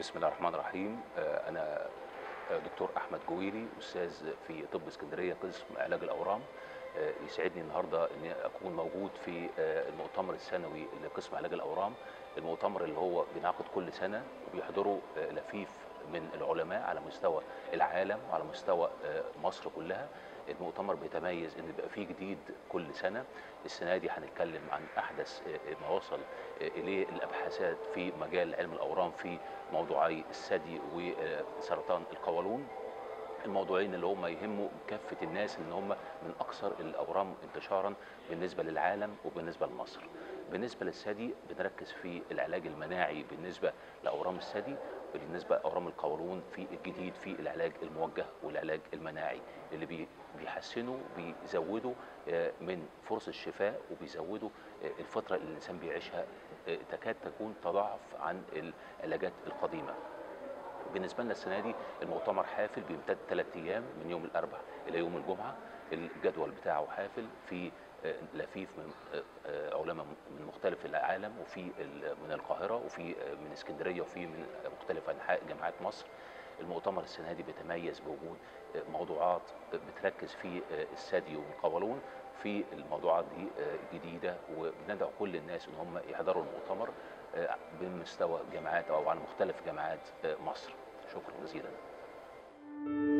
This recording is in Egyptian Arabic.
بسم الله الرحمن الرحيم آه، انا آه، دكتور احمد جويري استاذ في طب اسكندريه قسم علاج الاورام آه، يسعدني النهارده ان اكون موجود في آه، المؤتمر السنوي لقسم علاج الاورام المؤتمر اللي هو بينعقد كل سنه وبيحضره آه، لفيف من العلماء على مستوى العالم وعلى مستوى آه، مصر كلها المؤتمر بيتميز ان بيبقى فيه جديد كل سنه السنه دي هنتكلم عن احدث آه، ما وصل آه، اليه الابحاثات في مجال علم الاورام في موضوعي الثدي وسرطان القولون الموضوعين اللي هم يهموا كافة الناس ان هم من اكثر الاورام انتشارا بالنسبة للعالم وبالنسبة لمصر بالنسبة للثدي بنركز في العلاج المناعي بالنسبة لاورام الثدي بالنسبة لاورام القولون في الجديد في العلاج الموجه والعلاج المناعي اللي بي- بيحسنوا بيزودوا آه، من فرص الشفاء وبيزودوا آه، الفترة اللي الانسان بيعيشها آه، تكاد تكون تضاعف عن العلاجات القديمة بالنسبه لنا السنه دي المؤتمر حافل بيمتد ثلاث ايام من يوم الاربعاء الى يوم الجمعه الجدول بتاعه حافل في آه، لفيف من آه، آه، علماء من مختلف العالم وفي ال- من القاهره وفي آه، من اسكندريه وفي من مختلف انحاء جامعات مصر المؤتمر السنه دي بيتميز بوجود آه، موضوعات بتركز في آه، الثدي والقولون في الموضوعات دي آه، جديده وبندعو كل الناس ان هم يحضروا المؤتمر آه، بمستوى جامعات او على مختلف جامعات آه، مصر شكرا جزيلا